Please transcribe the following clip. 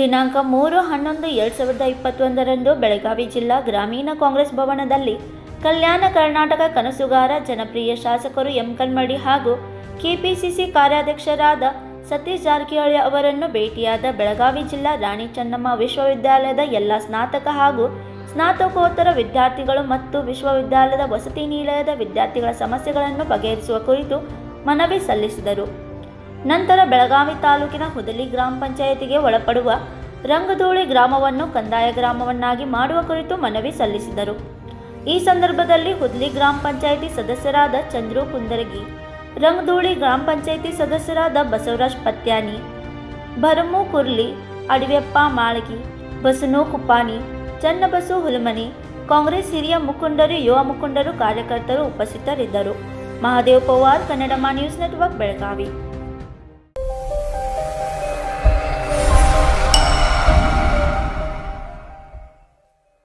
ದಿನಾಂಕ ಮೂರು ಹನ್ನೊಂದು ಎರಡು ಸಾವಿರದ ಇಪ್ಪತ್ತೊಂದರಂದು ಬೆಳಗಾವಿ ಜಿಲ್ಲಾ ಗ್ರಾಮೀಣ ಕಾಂಗ್ರೆಸ್ ಭವನದಲ್ಲಿ ಕಲ್ಯಾಣ ಕರ್ನಾಟಕ ಕನಸುಗಾರ ಜನಪ್ರಿಯ ಶಾಸಕರು ಎಂ ಕಲ್ಮಡಿ ಹಾಗೂ ಕೆಪಿಸಿಸಿ ಕಾರ್ಯಾಧ್ಯಕ್ಷರಾದ ಸತೀಶ್ ಜಾರಕಿಹೊಳಿ ಅವರನ್ನು ಭೇಟಿಯಾದ ಬೆಳಗಾವಿ ಜಿಲ್ಲಾ ರಾಣಿ ಚೆನ್ನಮ್ಮ ವಿಶ್ವವಿದ್ಯಾಲಯದ ಎಲ್ಲ ಸ್ನಾತಕ ಹಾಗೂ ಸ್ನಾತಕೋತ್ತರ ವಿದ್ಯಾರ್ಥಿಗಳು ಮತ್ತು ವಿಶ್ವವಿದ್ಯಾಲಯದ ವಸತಿ ನಿಲಯದ ವಿದ್ಯಾರ್ಥಿಗಳ ಸಮಸ್ಯೆಗಳನ್ನು ಬಗೆಹರಿಸುವ ಕುರಿತು ಮನವಿ ಸಲ್ಲಿಸಿದರು ನಂತರ ಬೆಳಗಾವಿ ತಾಲೂಕಿನ ಹುದಲಿ ಗ್ರಾಮ ಪಂಚಾಯತಿಗೆ ಒಳಪಡುವ ರಂಗಧೂಳಿ ಗ್ರಾಮವನ್ನು ಕಂದಾಯ ಗ್ರಾಮವನ್ನಾಗಿ ಮಾಡುವ ಕುರಿತು ಮನವಿ ಸಲ್ಲಿಸಿದರು ಈ ಸಂದರ್ಭದಲ್ಲಿ ಹುದ್ಲಿ ಗ್ರಾಮ ಪಂಚಾಯಿತಿ ಸದಸ್ಯರಾದ ಚಂದ್ರು ಕುಂದರಗಿ ರಂಗಧೂಳಿ ಗ್ರಾಮ ಪಂಚಾಯಿತಿ ಸದಸ್ಯರಾದ ಬಸವರಾಜ್ ಪತ್ಯಾನಿ ಭರಮು ಕುರ್ಲಿ ಅಡವ್ಯಪ್ಪ ಮಾಳಗಿ ಬಸನು ಕುಪ್ಪಾನಿ ಚನ್ನಬಸು ಹುಲಮನಿ ಕಾಂಗ್ರೆಸ್ ಹಿರಿಯ ಮುಖಂಡರು ಯುವ ಮುಖಂಡರು ಕಾರ್ಯಕರ್ತರು ಉಪಸ್ಥಿತರಿದ್ದರು ಮಹಾದೇವ್ ಪವಾರ್ ಕನ್ನಡಮ ನ್ಯೂಸ್ ನೆಟ್ವರ್ಕ್ ಬೆಳಗಾವಿ